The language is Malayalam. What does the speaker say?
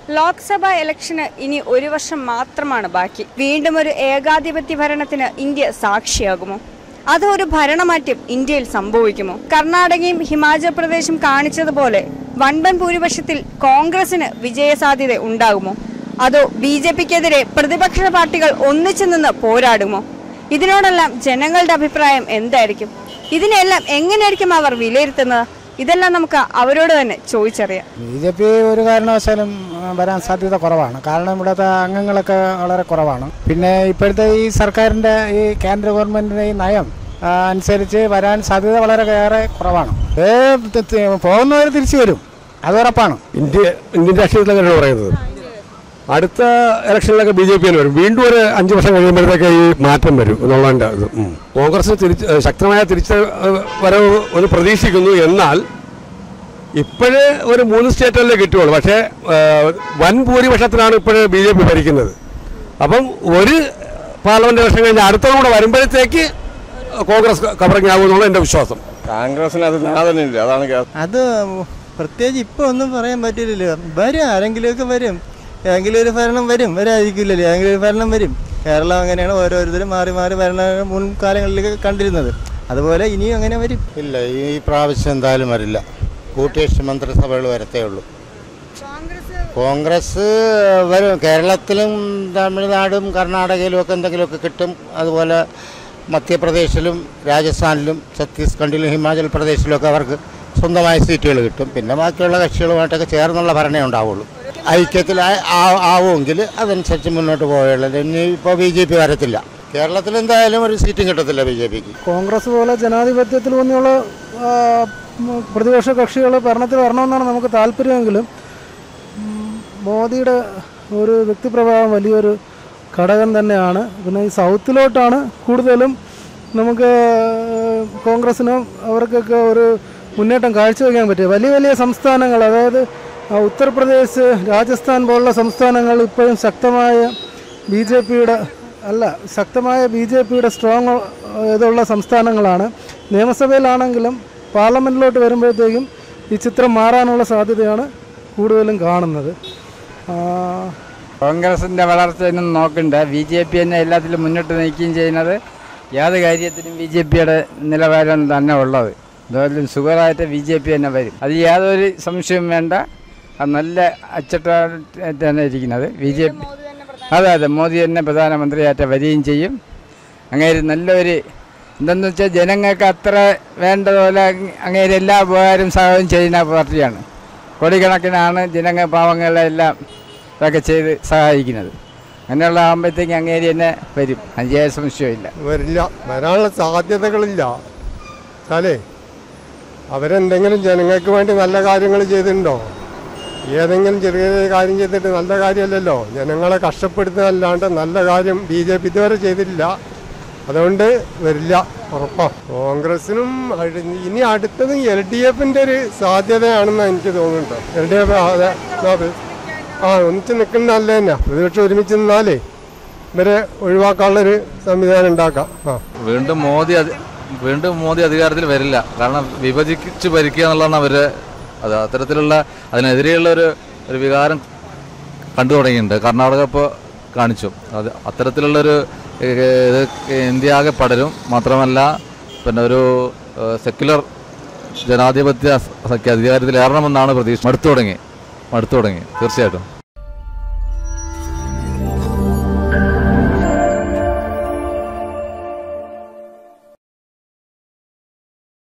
ലോക്സഭാ ഇലക്ഷന് ഇനി ഒരു വർഷം മാത്രമാണ് ബാക്കി വീണ്ടും ഒരു ഏകാധിപത്യ ഭരണത്തിന് ഇന്ത്യ സാക്ഷിയാകുമോ അതോ ഒരു ഭരണമാറ്റം ഇന്ത്യയിൽ സംഭവിക്കുമോ കർണാടകയും ഹിമാചൽ പ്രദേശും കാണിച്ചതുപോലെ വൻപൻ ഭൂരിപക്ഷത്തിൽ കോൺഗ്രസിന് വിജയസാധ്യത ഉണ്ടാകുമോ അതോ ബി ജെ പിക്കെതിരെ പ്രതിപക്ഷ പാർട്ടികൾ ഒന്നിച്ചു നിന്ന് പോരാടുമോ ഇതിനോടെല്ലാം ജനങ്ങളുടെ അഭിപ്രായം എന്തായിരിക്കും ഇതിനെല്ലാം എങ്ങനെയായിരിക്കും അവർ വിലയിരുത്തുന്നത് ഇതെല്ലാം നമുക്ക് അവരോട് തന്നെ ചോദിച്ചറിയാം ബി ജെ പി ഒരു കാരണവശാലും ആ, വരാൻ സാധ്യത കുറവാണ് കാരണം ഇവിടുത്തെ അംഗങ്ങളൊക്കെ വളരെ കുറവാണ് പിന്നെ ഇപ്പോഴത്തെ ഈ സർക്കാരിൻ്റെ ഈ കേന്ദ്ര ഗവൺമെൻറ്റിൻ്റെ ഈ നയം ആ, അനുസരിച്ച് വരാൻ സാധ്യത വളരെ ഏറെ കുറവാണ് ഏ, ത- ത- പോകുന്നവർ തിരിച്ചു വരും അത് ഉറപ്പാണ് ഇന്ത്യ ഇന്ത്യൻ രാഷ്ട്രീയത്തിലൊക്കെയാണ് പറയുന്നത് അടുത്ത ഇലക്ഷനിലൊക്കെ ബി ജെ പി വരും വീണ്ടും ഒരു അഞ്ച് വർഷം കഴിയുമ്പോഴത്തേക്ക് ഈ മാറ്റം വരും എന്നുള്ളതിൻ്റെ ഇത് ഉം. കോൺഗ്രസ് തിരിച്ച് ഏഹ് ശക്തമായ തിരിച്ച് ഏഹ് വരവ് ഒരു പ്രതീക്ഷിക്കുന്നു എന്നാൽ ഇപ്പോഴ് ഒരു മൂന്ന് സ്റ്റേറ്റല്ലേ കിട്ടുകയുള്ളൂ പക്ഷേ ഏഹ് വൻ ഭൂരിപക്ഷത്തിനാണ് ഇപ്പോഴ് ബി ജെ പി ഭരിക്കുന്നത് അപ്പം ഒരു പാർലമെന്റ് ഇലക്ഷൻ കഴിഞ്ഞ് അടുത്തതും കൂടെ വരുമ്പോഴത്തേക്ക് കോൺഗ്രസ് കവറിങ് ആകുമെന്നുള്ള എൻ്റെ വിശ്വാസം കോൺഗ്രസിന് അത് നാഥനില്ല അതാണ് കേ- അത് പ്രത്യേകിച്ച് ഇപ്പോൾ ഒന്നും പറയാൻ പറ്റില്ലല്ലോ വരും ആരെങ്കിലുമൊക്കെ വരും ഏതെങ്കിലും ഒരു ഭരണം വരും വരാതിരിക്കില്ലല്ലോ ഏതെങ്കിലും ഒരു ഭരണം വരും കേരളം അങ്ങനെയാണ് ഓരോരുത്തരും മാറി മാറി ഭരണ മുൻകാലങ്ങളിലേക്ക് കണ്ടിരുന്നത് അതുപോലെ ഇനിയും അങ്ങനെ വരും ഇല്ല ഈ പ്രാവശ്യം എന്തായാലും വരില്ല കൂട്ടിയക്ഷ മന്ത്രിസഭകൾ വരത്തേ ഉള്ളൂ കോൺഗ്രസ് വരും കേരളത്തിലും തമിഴ്നാടും കർണാടകയിലും ഒക്കെ എന്തെങ്കിലുമൊക്കെ കിട്ടും അതുപോലെ മധ്യപ്രദേശിലും രാജസ്ഥാനിലും ഛത്തീസ്ഗഡിലും ഹിമാചൽ പ്രദേശിലും ഒക്കെ അവർക്ക് സ്വന്തമായ സീറ്റുകൾ കിട്ടും പിന്നെ ബാക്കിയുള്ള കക്ഷികളുമായിട്ടൊക്കെ ചേർന്നുള്ള ഭരണേ ഉണ്ടാവുള്ളൂ ഐക്യത്തിൽ ആ- ആ- ആവുമെങ്കിൽ അതനുസരിച്ച് മുന്നോട്ട് പോയുള്ളൂ ഇനി ഇപ്പോൾ ബി ജെ പി വരത്തില്ല കേരളത്തിൽ എന്തായാലും ഒരു സീറ്റും കിട്ടത്തില്ല ബി ജെ പിക്ക് കോൺഗ്രസ് പോലെ ജനാധിപത്യത്തിൽ ഊന്നിയുള്ള ആ, ഉം, പ്രതിപക്ഷ കക്ഷികൾ ഭരണത്തിൽ വരണമെന്നാണ് നമുക്ക് താല്പര്യമെങ്കിലും ഉം, മോദിയുടെ ഒരു വ്യക്തിപ്രഭാവം വലിയൊരു ഘടകം തന്നെയാണ് പിന്നെ ഈ സൗത്തിലോട്ടാണ് കൂടുതലും നമുക്ക് കോൺഗ്രസ്സിനും അവർക്കൊക്കെ ഒരു മുന്നേറ്റം കാഴ്ചവെക്കാൻ പറ്റിയത് വലിയ വലിയ സംസ്ഥാനങ്ങൾ അതായത് ആ, ഉത്തർപ്രദേശ് രാജസ്ഥാൻ പോലുള്ള സംസ്ഥാനങ്ങൾ ഇപ്പോഴും ശക്തമായ ബി ജെ പിയുടെ അല്ല ശക്തമായ ബി ജെ പിയുടെ സ്ട്രോങ് ഇതുള്ള സംസ്ഥാനങ്ങളാണ് നിയമസഭയിലാണെങ്കിലും പാർലമെൻറ്റിലോട്ട് വരുമ്പോഴത്തേക്കും ഈ ചിത്രം മാറാനുള്ള സാധ്യതയാണ് കൂടുതലും കാണുന്നത് ആ, കോൺഗ്രസിൻ്റെ വളർച്ചയൊന്നും നോക്കണ്ട ബി ജെ പി തന്നെ എല്ലാത്തിലും മുന്നോട്ട് നയിക്കുകയും ചെയ്യുന്നത് യാതൊരു കാര്യത്തിനും ബി ജെ പിയുടെ നിലവാരം തന്നെ ഉള്ളത് അതുപോലെ സുഖമായിട്ട് ബി ജെ പി തന്നെ വരും അത് യാതൊരു സംശയവും വേണ്ട അത് നല്ല അച്ചട്ടായിട്ട് തന്നെ ഇരിക്കുന്നത് ബി ജെ പി അതെ അതെ മോദി തന്നെ പ്രധാനമന്ത്രിയായിട്ട് വരികയും ചെയ്യും അങ്ങേര് നല്ലൊരു എന്തെന്ന് വെച്ചാൽ ജനങ്ങൾക്ക് അത്ര വേണ്ടതുപോലെ അങ്ങേര് എല്ലാ ഉപകാരം സഹായം ചെയ്യുന്ന പാർട്ടിയാണ് കോടിക്കണക്കിനാണ് ജനങ്ങൾ പാവങ്ങളെല്ലാം ഇതൊക്കെ ചെയ്ത് സഹായിക്കുന്നത് അങ്ങനെയുള്ള ആകുമ്പോഴത്തേക്ക് അങ്ങേരി തന്നെ വരും അതിന് സംശയമില്ല വരില്ല വരാനുള്ള സാധ്യതകളില്ല സാലേ അവരെന്തെങ്കിലും ജനങ്ങൾക്ക് വേണ്ടി നല്ല കാര്യങ്ങൾ ചെയ്തിട്ടുണ്ടോ ഏതെങ്കിലും ചെറിയ ചെറിയ കാര്യം ചെയ്തിട്ട് നല്ല കാര്യമല്ലല്ലോ ജനങ്ങളെ കഷ്ടപ്പെടുത്തുന്നതല്ലാണ്ട് നല്ല കാര്യം ബി ജെ പി ഇതുവരെ ചെയ്തിട്ടില്ല അതുകൊണ്ട് വരില്ല ഉറപ്പാ കോൺഗ്രസിനും അഴി- ഇനി അടുത്തത് എൽ ഡി എഫിൻ്റെ ഒരു സാധ്യതയാണെന്ന് എനിക്ക് തോന്നുന്നുണ്ട് എൽ ഡി എഫ് അതെ ആ, ആ ഒന്നിച്ച് നിൽക്കുന്ന നല്ല തന്നെ പ്രതിപക്ഷം ഒരുമിച്ച് നിന്നാലേ ഇവരെ ഒഴിവാക്കാനുള്ളൊരു സംവിധാനം ഉണ്ടാക്കാം ആ വീണ്ടും മോദി അധി- വീണ്ടും മോദി അധികാരത്തിൽ വരില്ല കാരണം വിഭജിച്ച് ഭരിക്കുക എന്നുള്ളതാണ് അവര് അത് അത്തരത്തിലുള്ള അതിനെതിരെയുള്ള ഒരു ഒരു വികാരം കണ്ടു തുടങ്ങിയിട്ടുണ്ട് കർണാടക ഇപ്പോൾ കാണിച്ചു അത് അത്തരത്തിലുള്ളൊരു ഏഹ്, ഇത് ഇന്ത്യ ആകെ പടരും മാത്രമല്ല പിന്നെ ഒരു ഏഹ്, സെക്യുലർ ജനാധിപത്യ സഖ്യ അധികാരത്തിലേറണമെന്നാണ് പ്രതീക്ഷ മടുത്തു തുടങ്ങി മടുത്തു തുടങ്ങി തീർച്ചയായിട്ടും